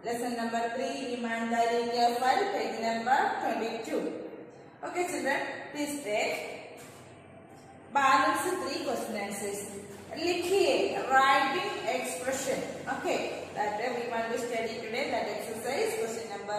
lesson number 3 ईमानदारी के फल page number 22 okay children please take balance three question answers लिखिए writing expression okay that uh, we want to study today that exercise question number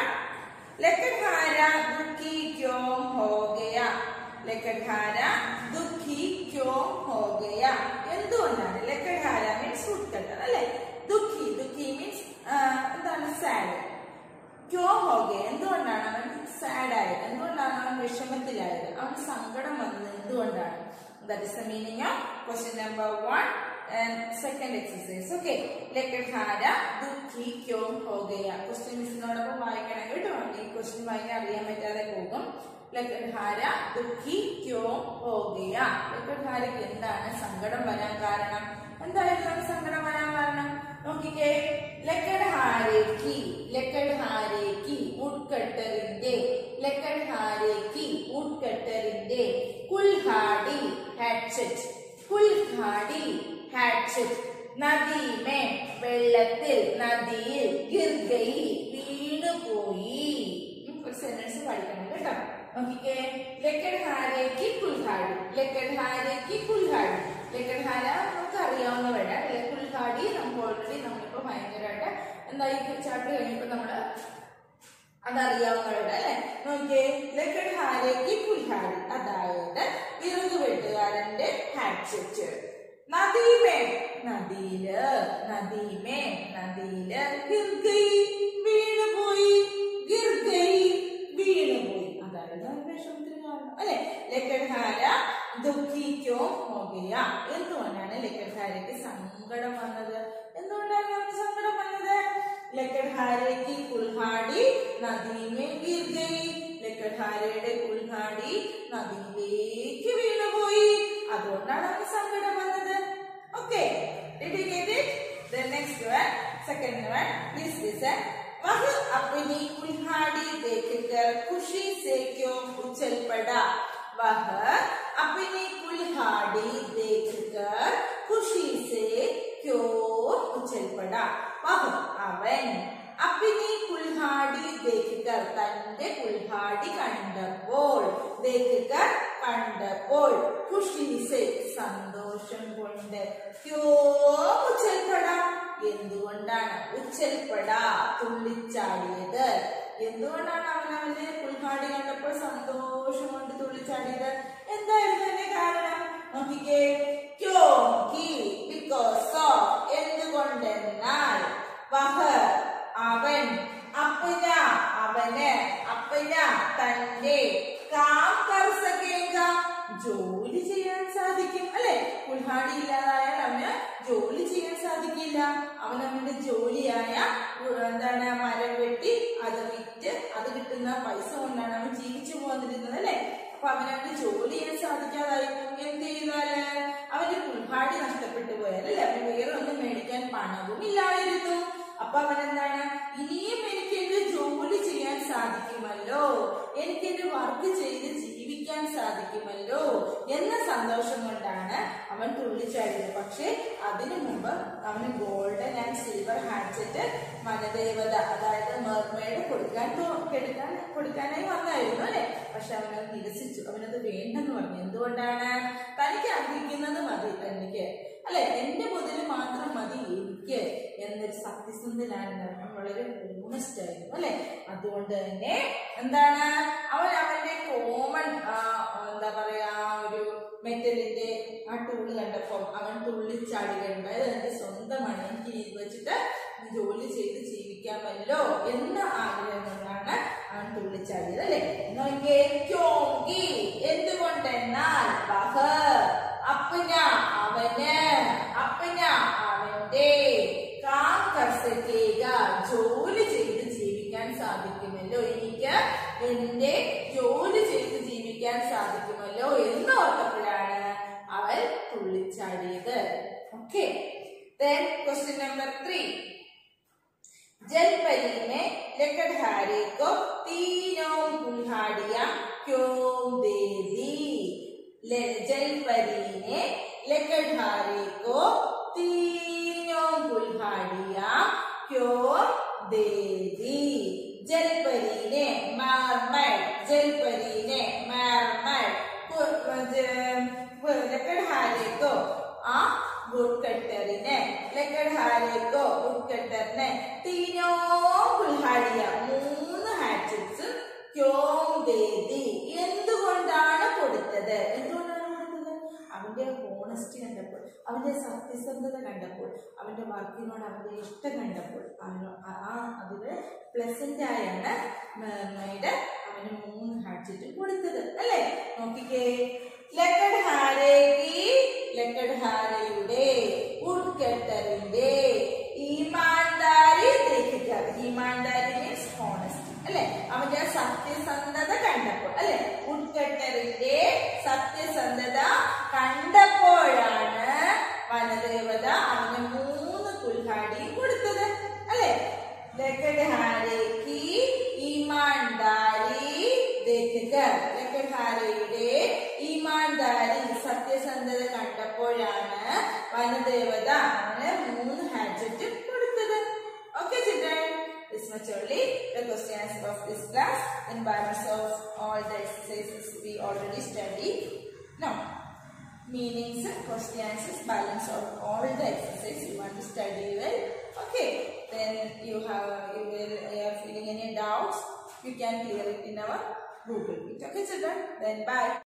1 लकड़हारा दुखी क्यों हो गया ലക്കഡ്ഹാര ദുഃഖി ക്യോ ഹോ ഗയ എന്തുകൊണ്ടാണ് ലക്കഡ്ഹാര മീൻസ് ഫുഡ് കട്ടർ അല്ലെ ദുഃഖി ദുഃഖി മീൻസ് എന്താണ് സാഡ് ക്യോ ഹോ ഗയ എന്തുകൊണ്ടാണ് അവൻ സാഡ് ആയത് എന്തുകൊണ്ടാണ് അവൻ വിഷമത്തിലായത് അവൻ സങ്കടം വന്നത് എന്തുകൊണ്ടാണ് that is the meaning of question number one second exercise okay ലക്കഡ്ഹാര ദുഃഖി ക്യോ ഹോ ഗയ ക്വസ്റ്റ്യൻ മിസ്സിനോടൊപ്പം വായിക്കണം കേട്ടോ ഈ ക്വസ്റ്റ്യൻ വായിക്കാൻ അറിയാൻ പറ്റാതെ പോകും ലക്കഡ്ഹാര ദുഃഖി ക്യോ ഹോ ഗയ ലക്കഡ്ഹാരയ്ക്ക് എന്താണ് സങ്കടം വരാൻ കാരണം എന്തായിരുന്നു സങ്കടം വരാൻ കാരണം നോക്കിക്കേ ലക്കഡ്ഹാരേക്ക് ലക്കഡ്ഹാരേക്ക് വുഡ്കട്ടറിന്റെ ലക്കഡ്ഹാരേക്ക് വുഡ്കട്ടറിന്റെ കുൽഹാടി ഹാറ്റ്സെറ്റ് കുൽഹാടി ഹാറ്റ്സെറ്റ് നദിമേ വെള്ളത്തിൽ നദിയിൽ ഗിർഗൈ വീണുപോയി ഒരു സെന്റൻസ് പഠിക്കണം കേട്ടോ നോക്കിക്കേ ലക്കഡ്ഹാരേക്ക് കുൽഹാടി ലക്കഡ്ഹാരേക്ക് കുൽഹാടി ലക്കഡ്ഹാര നമുക്ക് അറിയാവുന്ന വേണ്ട അല്ലെ കുൽഹാടി നമുക്ക് ഓൾറെഡി നമ്മളിപ്പോ ഭയങ്കരമായിട്ട് എന്താ ഈ ചാപ്റ്റർ കഴിഞ്ഞപ്പോ നമ്മള് അതറിയാവുന്നവരുടെ അല്ലെ നോക്കിയേ ലക്കഡ്ഹാരേക്ക് കുൽഹാടി അതായത് വിറക് വെട്ടുകാരന്റെ ഹാറ്റ്സെറ്റ് നദീമേ നദിയില് നദീമേ നദിയില് ഗിർഗൈ വീണുപോയി ഗിർഗൈ വീണുപോയി അതായത് അവൻ വിഷമത്തിന് കാരണം അല്ലെ ലക്കഡ്ഹാര ദുഃഖിക്കോ ഹോഗയ എന്തുകൊണ്ടാണ് ലക്കഡ്ഹാരയ്ക്ക് സങ്കടം വന്നത് എന്തുകൊണ്ടാണ് അവന് സങ്കടം വന്നത് ലക്കഡ്ഹാരയ്ക്ക് കുൽഹാടി നദിമേ ഗിർഗൈ ലക്കഡ്ഹാരയുടെ കുൽഹാടി നദിയിലേക്ക് വീണുപോയി അതുകൊണ്ടാണ് അവന് സങ്കടം വന്നത് okay Did you get it? The next one, second one, please listen. वह अपनी कुल्हाड़ी देखकर खुशी से क्यों उछल पड़ा वह अपनी कुल्हाड़ी देखकर खुशी से क्यों उछल पड़ा वह അവൻ അപ്പിനി കുൽഹാടി ദേഖിക്കർ തന്റെ കുൽഹാടി കണ്ടപ്പോൾ ദേഖിക്കർ കണ്ടപ്പോൾ ഖുഷീസെ സന്തോഷം കൊണ്ട് ക്യോ ഉച്ചൽപ്പെട എന്തുകൊണ്ടാണ് ഉച്ചൽപ്പെട തുള്ളിച്ചാടിയത് എന്തുകൊണ്ടാണ് അവൻ അവന്റെ കുൽഹാടി കണ്ടപ്പോൾ സന്തോഷം കൊണ്ട് തുള്ളിച്ചാടിയത് എന്തായിരുന്നു അതിന്റെ കാരണം നോക്കിക്കേ ക്യോ ബിക്കോസ് ഓഫ് എന്തുകൊണ്ടെന്നാൽ വഹ അവൻ അപ്പന അവന് അപ്പന തന്റെ കാം കർ സകേങ്ക ജോലി ചെയ്യാൻ സാധിക്കും അല്ലെ കുൽഹാടി ഇല്ലാതായാൽ അവന് ജോലി ചെയ്യാൻ സാധിക്കില്ല അവൻ അവന്റെ ജോലിയായ എന്താണ് മരം വെട്ടി അത് വിറ്റ് അത് കിട്ടുന്ന പൈസ കൊണ്ടാണ് അവൻ ജീവിച്ചു പോന്നിരുന്നത് അല്ലെ അപ്പൊ അവനവന് ജോലി ചെയ്യാൻ സാധിക്കാതായിരിക്കും എന്ത് ചെയ്താല് അവന്റെ കുൽഹാടി നഷ്ടപ്പെട്ടു പോയാൽ അല്ലെ അവന് വേറെ ഒന്നും മേടിക്കാൻ പണവും ഇല്ലായിരുന്നു അപ്പൊ അവൻ എന്താണ് ഇനിയും എനിക്ക് എന്റെ ജോലി ചെയ്യാൻ സാധിക്കുമല്ലോ എനിക്ക് എന്റെ വർക്ക് ചെയ്ത് ജീവിക്കാൻ സാധിക്കുമല്ലോ എന്ന സന്തോഷം കൊണ്ടാണ് അവൻ തുള്ളിച്ചാടിയത് പക്ഷെ അതിനു മുമ്പ് അവന് ഗോൾഡൻ ആൻഡ് സിൽവർ ഹാൻഡ്സെറ്റ് മനദേവത അതായത് മെർമേഡ് കൊടുക്കാൻ തോ- കെടുക്കാൻ കൊടുക്കാനായി വന്നായിരുന്നു അല്ലെ പക്ഷെ അവനത് നിരസിച്ചു അവനത് വേണ്ടെന്ന് പറഞ്ഞു എന്തുകൊണ്ടാണ് തനിക്ക് അർഹിക്കുന്നത് മതി തനിക്ക് അല്ലെ എന്റെ മുതൽ മാത്രം മതി എനിക്ക് എന്നൊരു സത്യസന്ധനായിരുന്നു അവൻ വളരെ ഓണസ്റ്റ് ആയിരുന്നു അല്ലെ അതുകൊണ്ട് തന്നെ എന്താണ് അവൻ അവന്റെ കോമൺ എന്താ പറയാ ആ ഒരു മെറ്റലിന്റെ ആ ടൂള് കണ്ടപ്പോൾ അവൻ തുള്ളിച്ചാടുകയുണ്ട് അത് എന്റെ സ്വന്തമാണ് എനിക്ക് ഇത് വെച്ചിട്ട് ജോലി ചെയ്ത് ജീവിക്കാമല്ലോ എന്ന ആഗ്രഹം കൊണ്ടാണ് അവൻ തുള്ളിച്ചാടിയത് അല്ലെ നോക്കിയേ ക്യോങ്കി എന്തുകൊണ്ടെന്നാൽ വഹ അപ്പന അവന് അപ്പന അവന്റെ കാം കർസക്കേക ജോലി ചെയ്ത് ജീവിക്കാൻ സാധിക്കുമല്ലോ എനിക്ക് എന്റെ ജോലി ചെയ്ത് ജീവിക്കാൻ സാധിക്കുമല്ലോ എന്ന് ഓർത്തപ്പോഴാണ് അവൻ തുള്ളിച്ചാടിയത് okay then question number three जलपरी ने लकड़हारे को तीनों कुल्हाड़ियां क्यों दे दी ले- जलपरी ने लकड़हारे को तीनों कुल्हाड़ियां क्यों ദേദി ജൽപരീനെ മാർമൈഡ് ജൽപരീനെ മാർമൈഡ് ലക്കഡ്ഹാരേക്കോ ആ ഗുഡ്കട്ടറിനെ ലക്കഡ്ഹാരേക്കോ ഗുഡ്കട്ടറിനെ തീനോ കുൽഹാടിയ മൂന്ന് ഹാറ്റ്സ് ക്യോം ദേദി എന്തുകൊണ്ടാണ് കൊടുത്തത് എന്തുകൊണ്ടാണ് കൊടുത്തത് അവന്റെ ഓണസ്റ്റി കണ്ടപ്പോൾ അവന്റെ സത്യസന്ധത കണ്ടപ്പോൾ അവന്റെ വർക്കിനോട് അവന്റെ ഇഷ്ടം കണ്ടപ്പോൾ അവന് ആ- ആ അതില് പ്ലസന്റ് ആയാണ് മേർമൈഡ് അവന് മൂന്ന് ഹാഡ്ജറ്റ് കൊടുത്തത് അല്ലേ നോക്കിക്കേ ലക്കഡ് ഹാരേക്ക് ലക്കഡ് ഹാരയുടെ ഉഡ്കട്ടറിന്റെ ഈമാൻദാരി ദേഹിക്കുക ഈമാൻദാരി മീൻസ് ഹോണസ്റ്റി അല്ലെ അവന്റെ സത്യസന്ധത കണ്ടപ്പോൾ അല്ലെ ഉഡ്കട്ടറിന്റെ സത്യസന്ധത കണ്ടപ്പോഴാണ് വനദേവത അവന് മൂന്ന് കുൽഹാടി കൊടുത്തത് അല്ലെ ലക്കഡ് ഹാരേക്ക് ഈമാൻദാരി ദേഹിക ലക്കഡ് ഹാരയുടെ ഈമാൻദാരി സത്യസന്ധത കണ്ടപ്പോഴാണ് വനദേവത അവന് മൂന്ന് ഹാഡ്ജറ്റ് കൊടുത്തത് okay children this much only the questions of this class in balance of all the exercises we already studied now meanings questions balance of all the exercises you want to study well okay then you have you will you are feeling any doubts you can clear it in our google meet okay children then bye